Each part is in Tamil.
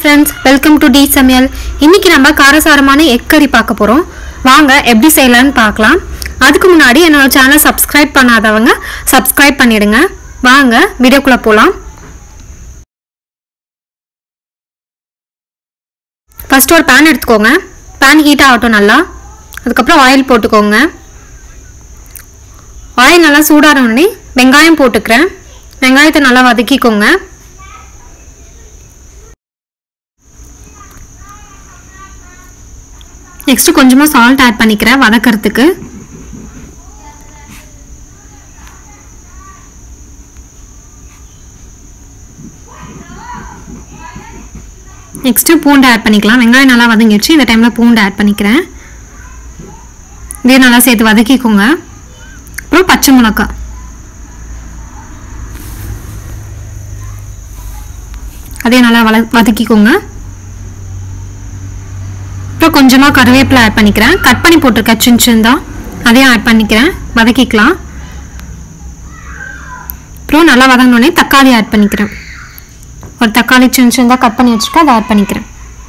ஃப்ரெண்ட்ஸ் வெல்கம் டு டி சமையல் இன்னைக்கு நம்ம காரசாரமான எக் கறி பார்க்க போகிறோம் வாங்க எப்படி செய்யலாம்னு பார்க்கலாம் அதுக்கு முன்னாடி என்னோட சேனலை சப்ஸ்கிரைப் பண்ணாதவங்க சப்ஸ்கிரைப் பண்ணிடுங்க வாங்க வீடியோக்குள்ளே போகலாம் ஃபர்ஸ்ட் ஒரு பேன் எடுத்துக்கோங்க பேன் ஹீட் ஆகட்டும் நல்லா அதுக்கப்புறம் ஆயில் போட்டுக்கோங்க ஆயில் நல்லா சூடான உடனே வெங்காயம் போட்டுக்கிறேன் வெங்காயத்தை நல்லா வதக்கிக்கோங்க நெக்ஸ்ட் கொஞ்சமாக சால்ட் ஆட் பண்ணிக்கிறேன் வதக்கிறதுக்கு நெக்ஸ்ட்டு பூண்டு ஆட் பண்ணிக்கலாம் வெங்காயம் நல்லா வதங்கிடுச்சு இந்த டைமில் பூண்டு ஆட் பண்ணிக்கிறேன் இதையும் நல்லா சேர்த்து வதக்கிக்கோங்க அப்புறம் பச்சை மிளகாய் அதையும் நல்லா வள வதக்கிக்கோங்க அப்புறம் கொஞ்சமாக கருவேப்பிலை ஆட் பண்ணிக்கிறேன் கட் பண்ணி போட்டிருக்கேன் சின்ன சின்னதா அதையும் ஆட் பண்ணிக்கிறேன் வதக்கிக்கலாம் அப்புறம் நல்லா வதங்கினோடனே தக்காளி ஆட் பண்ணிக்கிறேன் ஒரு தக்காளி சின்ன சின்னதாக கட் பண்ணி வச்சுருக்கேன் அதை ஆட் பண்ணிக்கிறேன்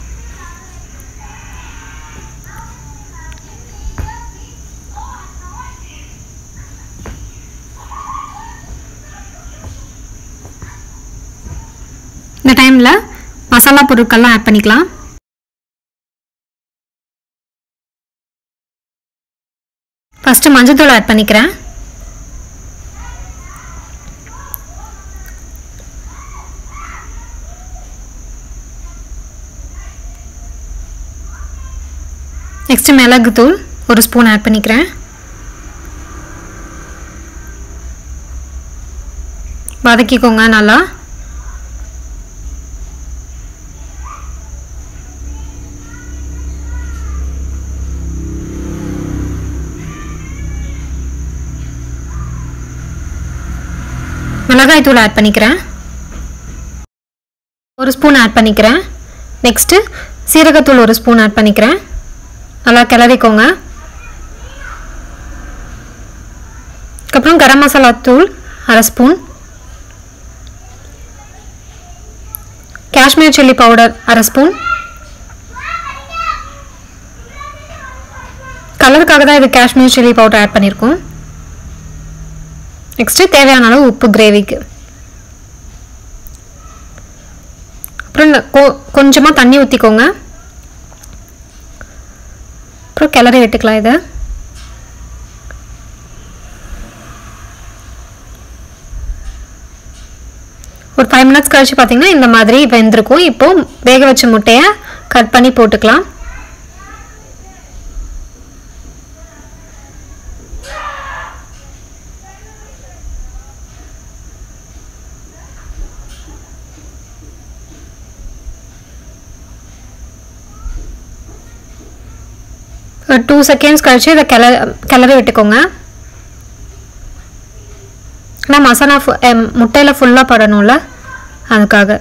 இந்த டைமில் மசாலா பொருட்கள்லாம் ஆட் பண்ணிக்கலாம் ஃபஸ்ட்டு மஞ்சத்தூள் ஆட் பண்ணிக்கிறேன் நெக்ஸ்ட்டு மிளகுத்தூள் ஒரு ஸ்பூன் ஆட் பண்ணிக்கிறேன் வதக்கிக்கோங்க நல்லா மிளகாய் தூள் ஆட் பண்ணிக்கிறேன் ஒரு ஸ்பூன் ஆட் பண்ணிக்கிறேன் நெக்ஸ்ட்டு சீரகத்தூள் ஒரு ஸ்பூன் ஆட் பண்ணிக்கிறேன் நல்லா கிளறிக்கோங்க அதுக்கப்புறம் கரம் மசாலா தூள் அரை ஸ்பூன் காஷ்மீர் சில்லி பவுடர் அரை ஸ்பூன் கலருக்காக தான் இது காஷ்மீர் சில்லி பவுடர் ஆட் பண்ணியிருக்கோம் நெக்ஸ்ட்டு தேவையான அளவு உப்பு கிரேவிக்கு அப்புறம் இந்த கொ கொஞ்சமாக தண்ணி ஊற்றிக்கோங்க அப்புறம் கிளறி விட்டுக்கலாம் இதை ஒரு ஃபைவ் மினிட்ஸ் கழிச்சு பார்த்தீங்கன்னா இந்த மாதிரி வெந்திருக்கும் இப்போது வேக வச்ச முட்டையை கட் பண்ணி போட்டுக்கலாம் ஒரு டூ செகண்ட்ஸ் கழிச்சு இதை கிள கிளறி விட்டுக்கோங்க ஆனால் மசாலா ஃபு முட்டையில் ஃபுல்லாக படணும்ல அதுக்காக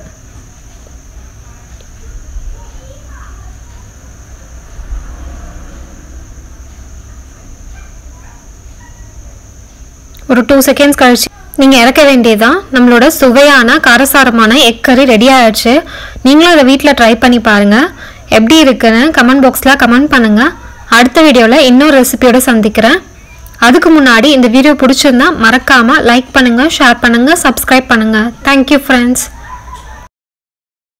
ஒரு டூ செகண்ட்ஸ் கழிச்சு நீங்கள் இறக்க வேண்டியதான் நம்மளோட சுவையான காரசாரமான எக் கறி ரெடி ஆயிடுச்சு நீங்களும் அதை வீட்டில் ட்ரை பண்ணி பாருங்கள் எப்படி இருக்குன்னு கமெண்ட் பாக்ஸில் கமெண்ட் பண்ணுங்கள் அடுத்த வீடியோவில் இன்னொரு ரெசிபியோட சந்திக்கிறேன் அதுக்கு முன்னாடி இந்த வீடியோ பிடிச்சிருந்தா மறக்காமல் லைக் பண்ணுங்கள் ஷேர் பண்ணுங்கள் சப்ஸ்கிரைப் பண்ணுங்கள் தேங்க்யூ ஃப்ரெண்ட்ஸ்